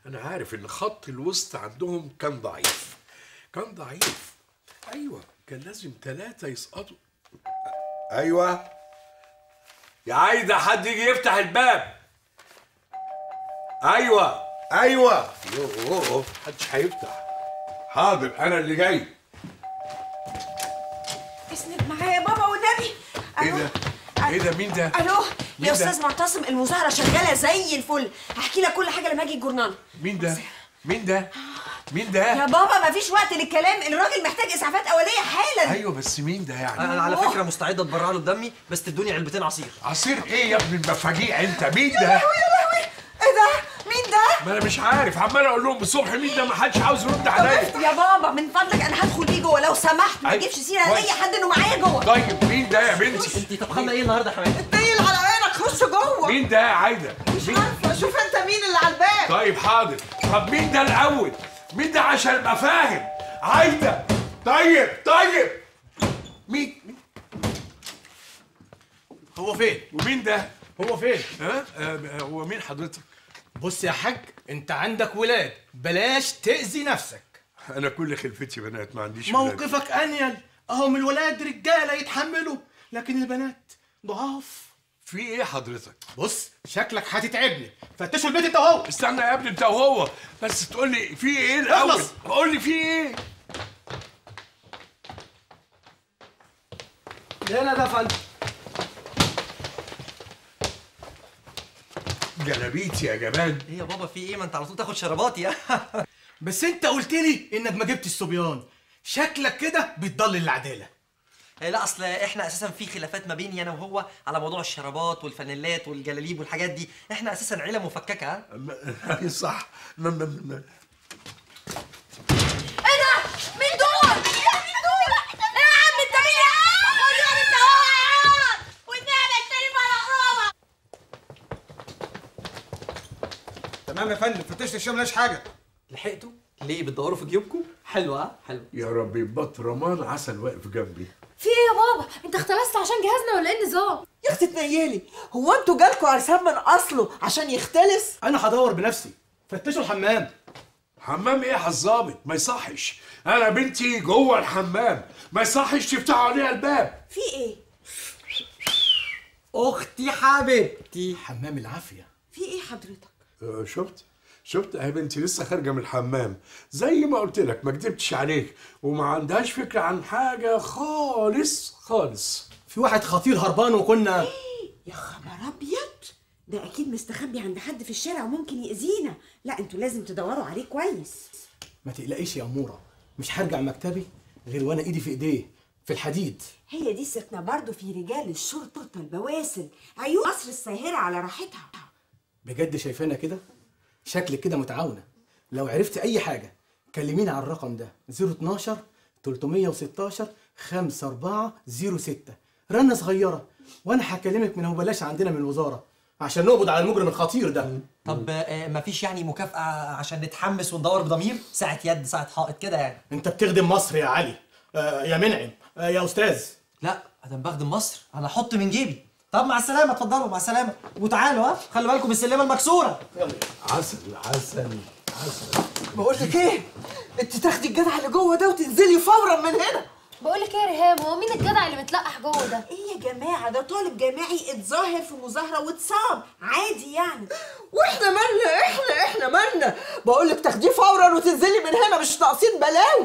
انا عارف ان خط الوسط عندهم كان ضعيف كان ضعيف ايوه كان لازم ثلاثة يسقطوا ايوه يا عايدة حد يجي يفتح الباب ايوه ايوه يوه محدش هيفتح حاضر انا اللي جاي اسند معايا يا بابا والنبي ايه ألو؟ ده ايه ده مين ده الو مين يا ده؟ استاذ معتصم المظاهره شغاله زي الفل هحكي لك كل حاجه لما اجي الجورنال مين ده مين ده مين يا ده بابا مفيش وقت للكلام الراجل محتاج اسعافات اوليه حالا ايوه بس مين ده يعني انا على فكره مستعد اتبرع له بدمي بس تدوني علبتين عصير عصير ايه يا ابن المفاجيع انت مين ده يا لهوي ايه ده مين ده ما انا مش عارف عمال اقول لهم الصبح مين ده ما حدش عاوز يرد عليا يا بابا من فضلك انا هدخل بيه جوه لو سمحت ما أيوة. تجيبش سيره كويس. لاي حد انه معايا جوه طيب مين ده يا بنتي انت طبخانه ايه النهارده يا حماتي اتنيل على عينك خش جوه مين ده يا عايده مش مين؟ عارفه شوف انت مين اللي على الباب طيب حاضر طب مين ده الاول مين ده عشان ابقى فاهم عايده طيب طيب مين مين؟ هو فين؟ ومين ده هو فين؟ ها آه، هو مين حضرتك بص يا حاج انت عندك ولاد بلاش تأذي نفسك انا كل خلفتي بنات ما عنديش ولاد. موقفك انيل اهم الولاد رجاله يتحملوا لكن البنات ضعاف في ايه حضرتك بص شكلك هتتعبني فتشوا البيت انت اهو استنى يا ابني انت وهو بس تقول لي في ايه الاول اخلص. قول لي في ايه هنا ده يا فندم جلابيتي يا جمال ايه يا بابا في ايه ما انت على طول تاخد شراباتي يا بس انت قلت لي انك ما جبتش الصبيان شكلك كده بتضلل العداله إيه لا اصل احنا اساسا في خلافات ما بيني انا وهو على موضوع الشرابات والفانيلات والجلاليب والحاجات دي احنا اساسا عيله مفككه ها م- صح م- م- م- ايه ده مين دول مين دول ايه يا عم انت مين يا عم خد انت هو يا عم والنعمه الشريفه على تمام يا فندم فتشت الشام ملاش حاجه لحقتوا ليه بتدوروا في جيوبكم حلو ها حلو يا ربي بطرمان عسل واقف جنبي في ايه يا بابا انت اختلست عشان جهازنا ولا ايه النظام يا اختي تنيلي هو انتوا جالكوا عرسان من اصله عشان يختلس انا هدور بنفسي فتشوا الحمام حمام ايه يا الظابط ما يصحش انا بنتي جوه الحمام ما يصحش تفتحوا عليها الباب في ايه اختي حبيبتي حمام العافيه في ايه حضرتك آه، شفت شفت يا بنتي لسه خارجه من الحمام زي ما قلت لك ما كدبتش عليك وما عندهاش فكره عن حاجه خالص خالص في واحد خطير هربان وكنا يا خبر ابيض ده اكيد مستخبي عند حد في الشارع وممكن يأذينا لا انتوا لازم تدوروا عليه كويس ما تقلقيش يا اموره مش هرجع مكتبي غير وانا ايدي في ايديه في الحديد هي دي ستنا برضو في رجال الشرطة البواسل عيون مصر الساهرة على راحتها بجد شايفانا كده شكلك كده متعاونه لو عرفت اي حاجه كلميني على الرقم ده 012 316 5406 رنه صغيره وانا هكلمك من هو بلاش عندنا من الوزاره عشان نقبض على المجرم الخطير ده طب آه مفيش يعني مكافأة عشان نتحمس وندور بضمير ساعة يد ساعة حائط كده يعني انت بتخدم مصر يا علي آه يا منعم آه يا استاذ لا ادم بخدم مصر انا احط من جيبي طب مع السلامة اتفضلوا مع السلامة وتعالوا ها خلي بالكم السلمة المكسورة عسل عسل عسل بقول لك ايه انت تاخدي الجدع اللي جوه ده وتنزلي فورا من هنا بقول لك ايه يا ريهام هو مين الجدع اللي متلقح جوه ده ايه يا جماعة ده طالب جامعي اتظاهر في مظاهرة واتصاب عادي يعني واحنا مالنا احنا احنا مالنا بقول لك تاخديه فورا وتنزلي من هنا مش ناقصين بلاوي